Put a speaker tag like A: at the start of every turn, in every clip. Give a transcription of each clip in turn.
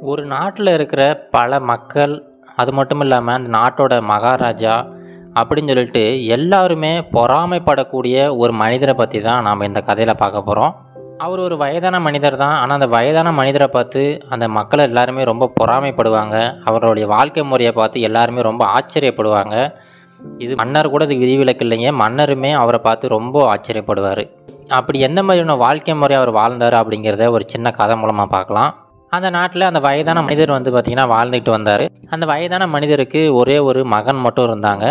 A: ஒரு நாட்டில் இருக்கிற பல மக்கள் அது மட்டும் இல்லாமல் அந்த நாட்டோட மகாராஜா அப்படின்னு சொல்லிட்டு எல்லாருமே பொறாமைப்படக்கூடிய ஒரு மனிதரை பற்றி தான் நாம் இந்த கதையில் பார்க்க போகிறோம் அவர் ஒரு வயதான மனிதர் தான் ஆனால் அந்த வயதான மனிதரை பார்த்து அந்த மக்கள் எல்லாருமே ரொம்ப பொறாமைப்படுவாங்க அவருடைய வாழ்க்கை முறையை பார்த்து எல்லாருமே ரொம்ப ஆச்சரியப்படுவாங்க இது மன்னர் கூட இது விதிவிலக்கு இல்லைங்க மன்னருமே அவரை பார்த்து ரொம்ப ஆச்சரியப்படுவார் அப்படி எந்த மாதிரியான வாழ்க்கை முறை அவர் வாழ்ந்தார் அப்படிங்கிறத ஒரு சின்ன கதை மூலமாக பார்க்கலாம் அந்த நாட்டில் அந்த வயதான மனிதர் வந்து பார்த்திங்கன்னா வாழ்ந்துக்கிட்டு வந்தார் அந்த வயதான மனிதருக்கு ஒரே ஒரு மகன் மட்டும் இருந்தாங்க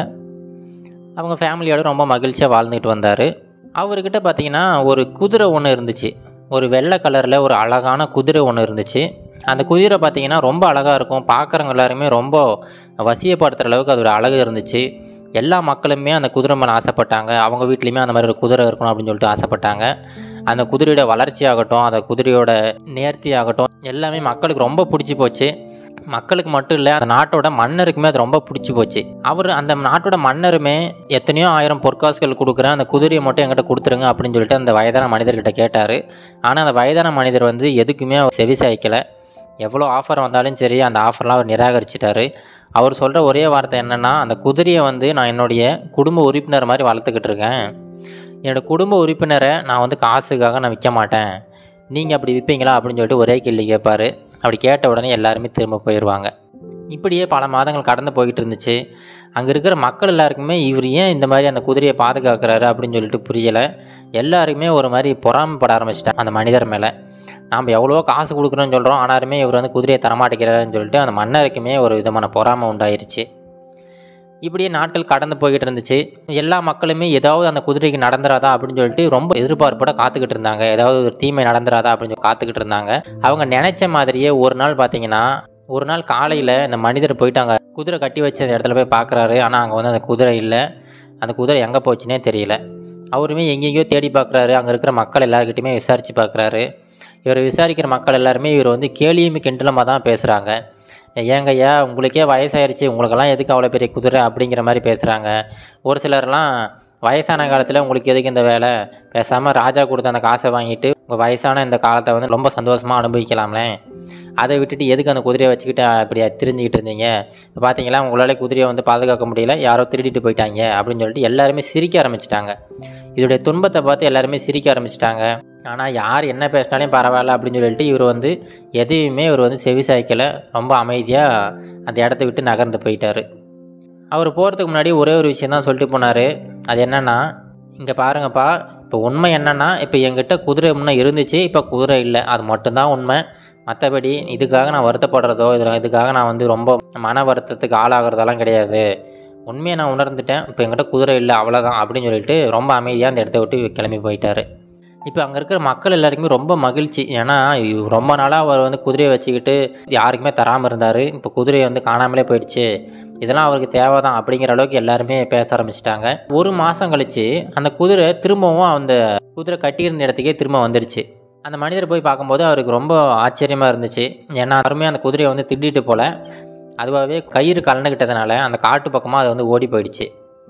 A: அவங்க ஃபேமிலியோட ரொம்ப மகிழ்ச்சியாக வாழ்ந்துக்கிட்டு வந்தார் அவர்கிட்ட பார்த்தீங்கன்னா ஒரு குதிரை ஒன்று இருந்துச்சு ஒரு வெள்ளை கலரில் ஒரு அழகான குதிரை ஒன்று இருந்துச்சு அந்த குதிரை பார்த்தீங்கன்னா ரொம்ப அழகாக இருக்கும் பார்க்குறவங்க எல்லாருமே ரொம்ப வசியப்படுத்துகிற அளவுக்கு அதோட அழகு இருந்துச்சு எல்லா மக்களுமே அந்த குதிரை மேலே ஆசைப்பட்டாங்க அவங்க வீட்லேயுமே அந்த மாதிரி ஒரு குதிரை இருக்கணும் அப்படின்னு சொல்லிட்டு ஆசைப்பட்டாங்க அந்த குதிரையோட வளர்ச்சி ஆகட்டும் அந்த குதிரையோட நேர்த்தி ஆகட்டும் எல்லாமே மக்களுக்கு ரொம்ப பிடிச்சி போச்சு மக்களுக்கு மட்டும் இல்லை அந்த நாட்டோட மன்னருக்குமே அது ரொம்ப பிடிச்சி போச்சு அவர் அந்த நாட்டோட மன்னருமே எத்தனையோ ஆயிரம் பொற்காசுகள் கொடுக்குறேன் அந்த குதிரையை மட்டும் என்கிட்ட கொடுத்துருங்க அப்படின்னு சொல்லிட்டு அந்த வயதான மனிதர்கிட்ட கேட்டார் ஆனால் அந்த வயதான மனிதர் வந்து எதுக்குமே அவர் செவி சாய்க்கலை எவ்வளோ ஆஃபர் வந்தாலும் சரி அந்த ஆஃபர்லாம் அவர் நிராகரிச்சிட்டாரு அவர் சொல்கிற ஒரே வார்த்தை என்னென்னா அந்த குதிரையை வந்து நான் என்னுடைய குடும்ப உறுப்பினர் மாதிரி வளர்த்துக்கிட்டு இருக்கேன் என்னோடய குடும்ப உறுப்பினரை நான் வந்து காசுக்காக நான் விற்க மாட்டேன் நீங்கள் அப்படி விற்பீங்களா அப்படின்னு சொல்லிட்டு ஒரே கேள்வி கேட்பார் அப்படி கேட்ட உடனே எல்லாருமே திரும்ப போயிடுவாங்க இப்படியே பல மாதங்கள் கடந்து போய்கிட்டு இருந்துச்சு அங்கே இருக்கிற மக்கள் எல்லாருக்குமே இவர் ஏன் இந்த மாதிரி அந்த குதிரையை பாதுகாக்கிறாரு அப்படின்னு சொல்லிட்டு புரியலை எல்லாருக்குமே ஒரு மாதிரி பொறாமைப்பட ஆரம்பிச்சிட்டாங்க அந்த மனிதர் மேலே நாம் எவ்வளோ காசு கொடுக்குறோன்னு சொல்கிறோம் ஆனாலுமே இவர் வந்து குதிரையை தரமாட்டேங்கிறாருன்னு சொல்லிட்டு அந்த மன்னருக்குமே ஒரு விதமான பொறாமை உண்டாயிருச்சு இப்படியே நாட்கள் கடந்து போய்கிட்டு இருந்துச்சு எல்லா மக்களுமே ஏதாவது அந்த குதிரைக்கு நடந்துராதா அப்படின்னு சொல்லிட்டு ரொம்ப எதிர்பார்ப்போட காத்துக்கிட்டு இருந்தாங்க ஏதாவது ஒரு தீமை நடந்துராதா அப்படின்னு சொல்லி காத்துக்கிட்டு இருந்தாங்க அவங்க நினைச்ச மாதிரியே ஒரு நாள் பார்த்தீங்கன்னா ஒரு நாள் காலையில் இந்த மனிதர் போயிட்டு அங்கே குதிரை கட்டி வச்ச அந்த இடத்துல போய் பார்க்குறாரு ஆனால் அங்கே வந்து அந்த குதிரை இல்லை அந்த குதிரை எங்கே போச்சுன்னே தெரியல அவருமே எங்கெங்கேயோ தேடி பார்க்குறாரு அங்கே இருக்கிற மக்கள் எல்லாருக்கிட்டையுமே விசாரித்து பார்க்குறாரு இவர் விசாரிக்கிற மக்கள் எல்லாருமே இவர் வந்து கேலியும் கிண்டலமாக தான் பேசுகிறாங்க ஏங்க ஐயா உங்களுக்கே வயசாயிருச்சு உங்களுக்கெல்லாம் எதுக்கு அவ்வளோ பெரிய குதிரை அப்படிங்கிற மாதிரி பேசுகிறாங்க ஒரு சிலர்லாம் வயசான காலத்தில் உங்களுக்கு எதுக்கு இந்த வேலை பேசாமல் ராஜா கொடுத்த அந்த காசை வாங்கிட்டு உங்கள் வயசான இந்த காலத்தை வந்து ரொம்ப சந்தோஷமாக அனுபவிக்கலாம்லே அதை விட்டுட்டு எதுக்கு அந்த குதிரையை வச்சுக்கிட்டு அப்படி திரிஞ்சுக்கிட்டு இருந்தீங்க இப்போ பார்த்தீங்களா உங்களால் குதிரையை வந்து பாதுகாக்க முடியல யாரோ திருடிட்டு போயிட்டாங்க அப்படின்னு சொல்லிட்டு எல்லாருமே சிரிக்க ஆரம்பிச்சிட்டாங்க இதோடைய துன்பத்தை பார்த்து எல்லாருமே சிரிக்க ஆரம்பிச்சிட்டாங்க ஆனால் யார் என்ன பேசினாலும் பரவாயில்ல அப்படின்னு சொல்லிட்டு இவர் வந்து எதையுமே இவர் வந்து செவி சாய்க்கலை ரொம்ப அமைதியாக அந்த இடத்த விட்டு நகர்ந்து போயிட்டார் அவர் போகிறதுக்கு முன்னாடி ஒரே ஒரு விஷயம் தான் சொல்லிட்டு போனார் அது என்னென்னா இங்கே பாருங்கப்பா இப்போ உண்மை என்னென்னா இப்போ என்கிட்ட குதிரை முன்னே இருந்துச்சு இப்போ குதிரை இல்லை அது மட்டும்தான் உண்மை மற்றபடி இதுக்காக நான் வருத்தப்படுறதோ இதில் இதுக்காக நான் வந்து ரொம்ப மன வருத்தத்துக்கு ஆளாகிறதெல்லாம் கிடையாது உண்மையை நான் உணர்ந்துட்டேன் இப்போ என்கிட்ட குதிரை இல்லை அவ்வளோதான் அப்படின்னு சொல்லிட்டு ரொம்ப அமைதியாக அந்த இடத்த விட்டு கிளம்பி போயிட்டார் இப்போ அங்கே இருக்கிற மக்கள் எல்லாருக்குமே ரொம்ப மகிழ்ச்சி ஏன்னா ரொம்ப நாளாக அவர் வந்து குதிரையை வச்சுக்கிட்டு யாருக்குமே தராமல் இருந்தார் இப்போ குதிரையை வந்து காணாமலே போயிடுச்சு இதெல்லாம் அவருக்கு தேவை தான் அப்படிங்கிற அளவுக்கு எல்லாருமே பேச ஆரம்பிச்சிட்டாங்க ஒரு மாதம் கழித்து அந்த குதிரை திரும்பவும் அந்த குதிரை கட்டியிருந்த இடத்துக்கே திரும்ப வந்துடுச்சு அந்த மனிதர் போய் பார்க்கும்போது அவருக்கு ரொம்ப ஆச்சரியமாக இருந்துச்சு ஏன்னா யாருமே அந்த குதிரையை வந்து திட்டிட்டு போல அதுவாகவே கயிறு கலந்துக்கிட்டதுனால அந்த காட்டு பக்கமாக அது வந்து ஓடி போயிடுச்சு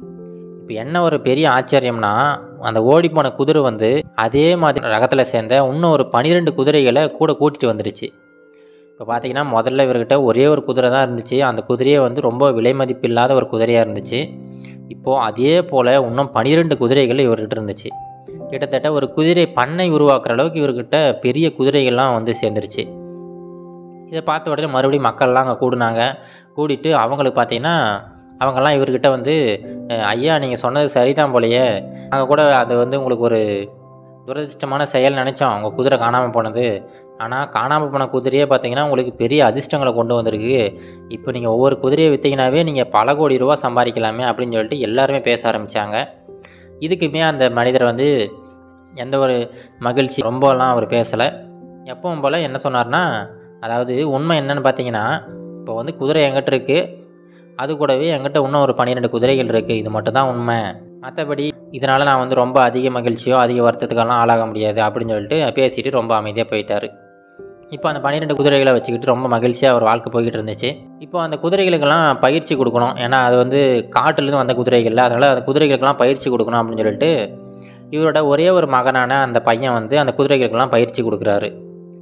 A: இப்போ என்ன ஒரு பெரிய ஆச்சரியம்னா அந்த ஓடி போன குதிரை வந்து அதே மாதிரி ரகத்தில் சேர்ந்த இன்னும் ஒரு பன்னிரெண்டு குதிரைகளை கூட கூட்டிகிட்டு வந்துருச்சு இப்போ பார்த்தீங்கன்னா முதல்ல இவர்கிட்ட ஒரே ஒரு குதிரை தான் இருந்துச்சு அந்த குதிரையே வந்து ரொம்ப விலை மதிப்பில்லாத ஒரு குதிரையாக இருந்துச்சு இப்போது அதே போல் இன்னும் பன்னிரெண்டு குதிரைகள் இவர்கிட்ட இருந்துச்சு கிட்டத்தட்ட ஒரு குதிரை பண்ணை உருவாக்குற அளவுக்கு இவர்கிட்ட பெரிய குதிரைகள்லாம் வந்து சேர்ந்துருச்சு இதை பார்த்த உடனே மறுபடியும் மக்கள்லாம் அங்கே கூடினாங்க கூடிட்டு அவங்களுக்கு பார்த்தீங்கன்னா அவங்கெல்லாம் இவர்கிட்ட வந்து ஐயா நீங்கள் சொன்னது சரிதான் போலையே நாங்கள் கூட அது வந்து உங்களுக்கு ஒரு துரதிர்ஷ்டமான செயல் நினச்சோம் உங்கள் குதிரை காணாமல் போனது ஆனால் காணாமல் போன குதிரையே பார்த்தீங்கன்னா உங்களுக்கு பெரிய அதிர்ஷ்டங்களை கொண்டு வந்திருக்கு இப்போ நீங்கள் ஒவ்வொரு குதிரையை விற்றீங்கனாவே நீங்கள் பல கோடி ரூபா சம்பாதிக்கலாமே அப்படின்னு சொல்லிட்டு எல்லாருமே பேச ஆரம்பித்தாங்க இதுக்குமே அந்த மனிதர் வந்து எந்த ஒரு மகிழ்ச்சி ரொம்பலாம் அவர் பேசலை எப்பவும் போல் என்ன சொன்னார்னா அதாவது உண்மை என்னன்னு பார்த்தீங்கன்னா இப்போ வந்து குதிரை எங்கிட்ட இருக்குது அது கூடவே என்கிட்ட இன்னும் ஒரு பன்னிரெண்டு குதிரைகள் இருக்குது இது மட்டும் தான் உண்மை மற்றபடி இதனால் நான் வந்து ரொம்ப அதிக மகிழ்ச்சியோ அதிக வருத்தத்துக்கெல்லாம் ஆளாக முடியாது அப்படின்னு சொல்லிட்டு பேசிட்டு ரொம்ப அமைதியாக போயிட்டார் இப்போ அந்த பன்னிரெண்டு குதிரைகளை வச்சுக்கிட்டு ரொம்ப மகிழ்ச்சியாக அவர் வாழ்க்கை போய்கிட்டு இருந்துச்சு இப்போ அந்த குதிரைகளுக்கெல்லாம் பயிற்சி கொடுக்கணும் ஏன்னா அது வந்து காட்டுலேருந்து வந்த குதிரைகள் அதனால் அந்த குதிரைகளுக்கெல்லாம் பயிற்சி கொடுக்கணும் அப்படின்னு சொல்லிட்டு இவரோட ஒரே ஒரு மகனான அந்த பையன் வந்து அந்த குதிரைகளுக்கெல்லாம் பயிற்சி கொடுக்குறாரு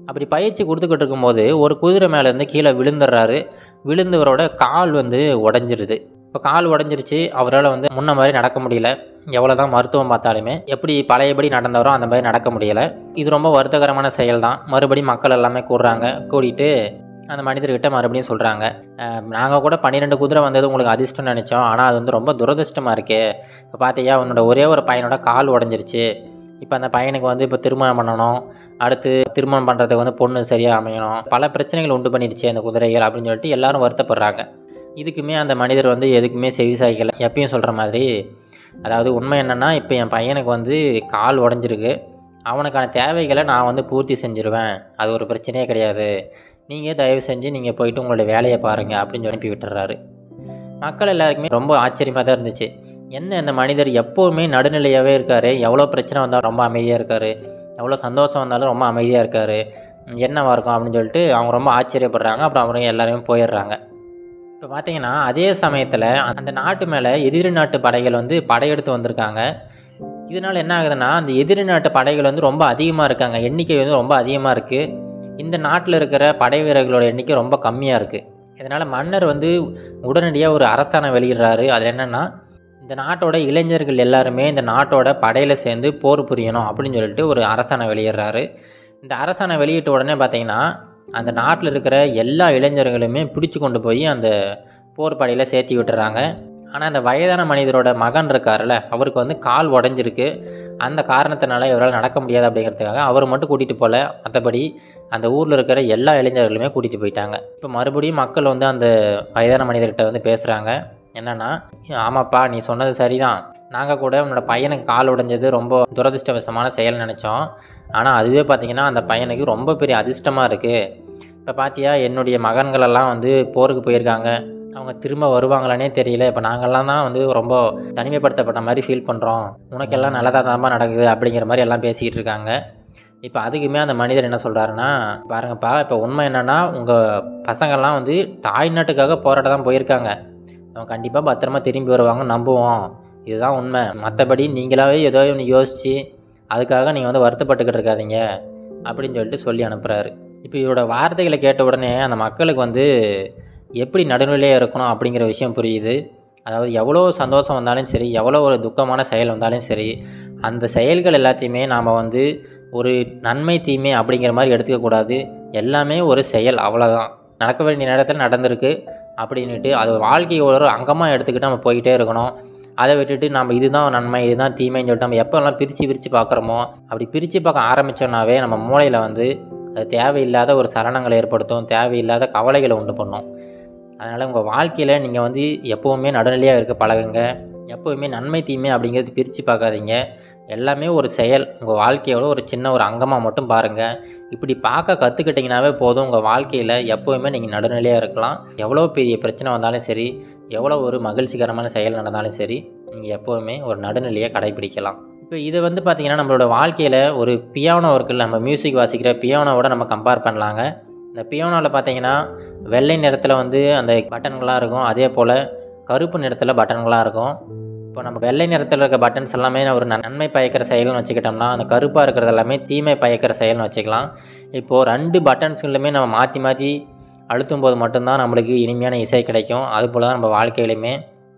A: அப்படி பயிற்சி கொடுத்துக்கிட்டு இருக்கும்போது ஒரு குதிரை மேலேருந்து கீழே விழுந்துடுறாரு விழுந்தவரோட கால் வந்து உடஞ்சிருது இப்போ கால் உடஞ்சிருச்சு அவரால் வந்து முன்ன மாதிரி நடக்க முடியல எவ்வளோ தான் மருத்துவம் பார்த்தாலுமே எப்படி பழையபடி நடந்தவரோ அந்த மாதிரி நடக்க முடியலை இது ரொம்ப வருத்தகரமான செயல் தான் மறுபடியும் மக்கள் எல்லாமே கூடுறாங்க கூடிட்டு அந்த மனிதர்கிட்ட மறுபடியும் சொல்கிறாங்க நாங்கள் கூட பன்னிரெண்டு குதிரை வந்தது உங்களுக்கு அதிர்ஷ்டம் நினச்சோம் ஆனால் அது வந்து ரொம்ப துரதிர்ஷ்டமாக இருக்கே இப்போ பார்த்தியா உன்னோட ஒரே ஒரு பையனோட கால் உடஞ்சிருச்சு இப்போ அந்த பையனுக்கு வந்து இப்போ திருமணம் பண்ணணும் அடுத்து திருமணம் பண்ணுறதுக்கு வந்து பொண்ணு சரியாக அமையணும் பல பிரச்சனைகள் உண்டு பண்ணிடுச்சு அந்த குதிரைகள் அப்படின்னு சொல்லிட்டு எல்லாரும் வருத்தப்படுறாங்க இதுக்குமே அந்த மனிதர் வந்து எதுக்குமே செவி சாய்க்கலை எப்பயும் சொல்கிற மாதிரி அதாவது உண்மை என்னென்னா இப்போ என் பையனுக்கு வந்து கால் உடஞ்சிருக்கு அவனுக்கான தேவைகளை நான் வந்து பூர்த்தி செஞ்சுருவேன் அது ஒரு பிரச்சனையே கிடையாது நீங்கள் தயவு செஞ்சு நீங்கள் போயிட்டு உங்களோட வேலையை பாருங்கள் அப்படின்னு சொல்லி அனுப்பி விட்டுறாரு மக்கள் எல்லாருக்குமே ரொம்ப ஆச்சரியமாக தான் இருந்துச்சு என்ன இந்த மனிதர் எப்போவுமே நடுநிலையாகவே இருக்கார் எவ்வளோ பிரச்சனை வந்தாலும் ரொம்ப அமைதியாக இருக்கார் எவ்வளோ சந்தோஷம் வந்தாலும் ரொம்ப அமைதியாக இருக்கார் என்னவா இருக்கும் அப்படின்னு சொல்லிட்டு அவங்க ரொம்ப ஆச்சரியப்படுறாங்க அப்புறம் அவங்க எல்லாருமே போயிடுறாங்க இப்போ பார்த்தீங்கன்னா அதே சமயத்தில் அந்த நாட்டு மேலே எதிரி நாட்டு படைகள் வந்து படையெடுத்து வந்திருக்காங்க இதனால் என்ன ஆகுதுன்னா அந்த எதிரி நாட்டு படைகள் வந்து ரொம்ப அதிகமாக இருக்காங்க எண்ணிக்கை வந்து ரொம்ப அதிகமாக இருக்குது இந்த நாட்டில் இருக்கிற படை வீரர்களோட எண்ணிக்கை ரொம்ப கம்மியாக இருக்குது இதனால் மன்னர் வந்து உடனடியாக ஒரு அரசாணை வெளியிடுறாரு அது என்னென்னா இந்த நாட்டோட இளைஞர்கள் எல்லாருமே இந்த நாட்டோட படையில் சேர்ந்து போர் புரியணும் அப்படின்னு சொல்லிட்டு ஒரு அரசாணை வெளியிடுறாரு இந்த அரசாணை வெளியிட்ட உடனே பார்த்தீங்கன்னா அந்த நாட்டில் இருக்கிற எல்லா இளைஞர்களுமே பிடிச்சு கொண்டு போய் அந்த போர் படையில் சேர்த்தி விட்டுறாங்க ஆனால் அந்த வயதான மனிதரோட மகன் இருக்கார்ல அவருக்கு வந்து கால் உடஞ்சிருக்கு அந்த காரணத்தினால இவரால் நடக்க முடியாது அப்படிங்கிறதுக்காக அவர் மட்டும் கூட்டிகிட்டு போகல மற்றபடி அந்த ஊரில் இருக்கிற எல்லா இளைஞர்களுமே கூட்டிகிட்டு போயிட்டாங்க இப்போ மறுபடியும் மக்கள் வந்து அந்த வயதான மனிதர்கிட்ட வந்து பேசுகிறாங்க என்னென்னா ஆமாப்பா நீ சொன்னது சரிதான் நாங்கள் கூட உன்னோட பையனுக்கு கால் உடைஞ்சது ரொம்ப துரதிர்ஷ்டவசமான செயல் நினச்சோம் ஆனால் அதுவே பார்த்திங்கன்னா அந்த பையனுக்கு ரொம்ப பெரிய அதிர்ஷ்டமாக இருக்குது இப்போ பார்த்தியா என்னுடைய மகன்களெல்லாம் வந்து போருக்கு போயிருக்காங்க அவங்க திரும்ப வருவாங்களானே தெரியல இப்போ நாங்கள்லாம் தான் வந்து ரொம்ப தனிமைப்படுத்தப்பட்ட மாதிரி ஃபீல் பண்ணுறோம் உனக்கெல்லாம் நல்லதாக தான்ப்பா நடக்குது அப்படிங்கிற மாதிரி எல்லாம் பேசிக்கிட்டு இருக்காங்க இப்போ அதுக்குமே அந்த மனிதர் என்ன சொல்கிறாருன்னா பாருங்கப்பா இப்போ உண்மை என்னென்னா உங்கள் பசங்கள்லாம் வந்து தாய் நாட்டுக்காக போராட்ட தான் போயிருக்காங்க அவங்க கண்டிப்பாக பத்திரமா திரும்பி வருவாங்க நம்புவோம் இதுதான் உண்மை மற்றபடி நீங்களாவே ஏதோ ஒன்று யோசித்து அதுக்காக நீங்கள் வந்து வருத்தப்பட்டுக்கிட்டு இருக்காதீங்க அப்படின்னு சொல்லிட்டு சொல்லி அனுப்புகிறாரு இப்போ இவரோட வார்த்தைகளை கேட்ட உடனே அந்த மக்களுக்கு வந்து எப்படி நடுநிலையாக இருக்கணும் அப்படிங்கிற விஷயம் புரியுது அதாவது எவ்வளோ சந்தோஷம் வந்தாலும் சரி எவ்வளோ ஒரு துக்கமான செயல் வந்தாலும் சரி அந்த செயல்கள் எல்லாத்தையுமே நாம் வந்து ஒரு நன்மை தீமை அப்படிங்கிற மாதிரி எடுத்துக்கக்கூடாது எல்லாமே ஒரு செயல் அவ்வளோதான் நடக்க வேண்டிய நேரத்தில் நடந்திருக்கு அப்படின்ட்டு அது வாழ்க்கையோட ஒரு அங்கமாக எடுத்துக்கிட்டு நம்ம போய்கிட்டே இருக்கணும் அதை விட்டுட்டு நம்ம இதுதான் நன்மை இதுதான் தீமைன்னு சொல்லிட்டு நம்ம எப்போல்லாம் பிரித்து பிரித்து பார்க்குறோமோ அப்படி பிரித்து பார்க்க ஆரம்பித்தோன்னாவே நம்ம மூளையில் வந்து அது தேவையில்லாத ஒரு சலனங்களை ஏற்படுத்தும் தேவையில்லாத கவலைகளை உண்டு பண்ணும் அதனால் உங்கள் வாழ்க்கையில் நீங்கள் வந்து எப்போவுமே நடுநிலையாக இருக்க பழகுங்க எப்போவுமே நன்மை தீமை அப்படிங்கிறது பிரித்து பார்க்காதீங்க எல்லாமே ஒரு செயல் உங்கள் வாழ்க்கையோட ஒரு சின்ன ஒரு அங்கமாக மட்டும் பாருங்கள் இப்படி பார்க்க கற்றுக்கிட்டிங்கனாவே போதும் உங்கள் வாழ்க்கையில் எப்போவுமே நீங்கள் நடுநிலையாக இருக்கலாம் எவ்வளோ பெரிய பிரச்சனை வந்தாலும் சரி எவ்வளோ ஒரு மகிழ்ச்சிகரமான செயல் நடந்தாலும் சரி நீங்கள் எப்போவுமே ஒரு நடுநிலையை கடைபிடிக்கலாம் இப்போ இது வந்து பார்த்திங்கன்னா நம்மளோட வாழ்க்கையில் ஒரு பியானோ இருக்குல்ல நம்ம மியூசிக் வாசிக்கிற பியானோவோட நம்ம கம்பேர் பண்ணலாங்க இந்த பியானோவில் பார்த்தீங்கன்னா வெள்ளை நிறத்தில் வந்து அந்த பட்டன்களாக இருக்கும் அதே போல் கருப்பு நிறத்தில் பட்டன்களாக இருக்கும் இப்போ நம்ம வெள்ளை நிறத்தில் இருக்க பட்டன்ஸ் எல்லாமே ஒரு நன்மை பயக்கிற செயல்னு வச்சுக்கிட்டோம்னா அந்த கருப்பாக இருக்கிறது எல்லாமே தீமை பயக்கிற செயல்னு வச்சுக்கலாம் இப்போது ரெண்டு பட்டன்ஸ்களுமே நம்ம மாற்றி மாற்றி அழுத்தும் போது மட்டும்தான் நம்மளுக்கு இனிமையான இசை கிடைக்கும் அதுபோல் தான் நம்ம வாழ்க்கையிலையுமே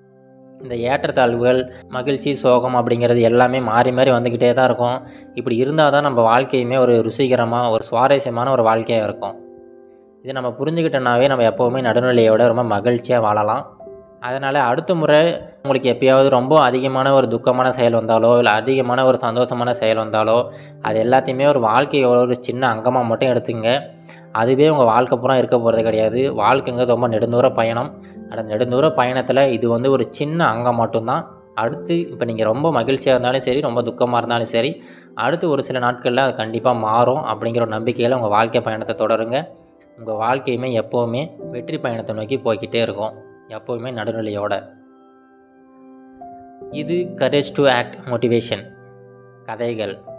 A: இந்த ஏற்றத்தாழ்வுகள் மகிழ்ச்சி சோகம் அப்படிங்கிறது எல்லாமே மாறி மாறி வந்துக்கிட்டே தான் இருக்கும் இப்படி இருந்தால் தான் நம்ம வாழ்க்கையுமே ஒரு ருசிகரமாக ஒரு சுவாரஸ்யமான ஒரு வாழ்க்கையாக இருக்கும் இது நம்ம புரிஞ்சுக்கிட்டோன்னாவே நம்ம எப்போவுமே நடுநிலையோட ரொம்ப மகிழ்ச்சியாக வாழலாம் அதனால் அடுத்த முறை உங்களுக்கு எப்பயாவது ரொம்ப அதிகமான ஒரு துக்கமான செயல் வந்தாலோ இல்லை அதிகமான ஒரு சந்தோஷமான செயல் வந்தாலோ அது எல்லாத்தையுமே ஒரு வாழ்க்கையோட ஒரு சின்ன அங்கமாக மட்டும் எடுத்துங்க அதுவே உங்கள் வாழ்க்கை பூரா இருக்க போகிறது கிடையாது வாழ்க்கைங்கிறது ரொம்ப நெடுந்தூர பயணம் அந்த நெடுந்தூர பயணத்தில் இது வந்து ஒரு சின்ன அங்கம் மட்டும்தான் அடுத்து இப்போ நீங்கள் ரொம்ப மகிழ்ச்சியாக இருந்தாலும் சரி ரொம்ப துக்கமாக இருந்தாலும் சரி அடுத்து ஒரு சில நாட்களில் அது கண்டிப்பாக மாறும் அப்படிங்கிற ஒரு நம்பிக்கையில் உங்கள் வாழ்க்கை பயணத்தை தொடருங்க உங்கள் வாழ்க்கையுமே எப்போவுமே வெற்றி பயணத்தை நோக்கி போய்கிட்டே இருக்கும் எப்போவுமே நடுநிலையோட இது கரேஜ் டு ஆக்ட் மோட்டிவேஷன் கதைகள்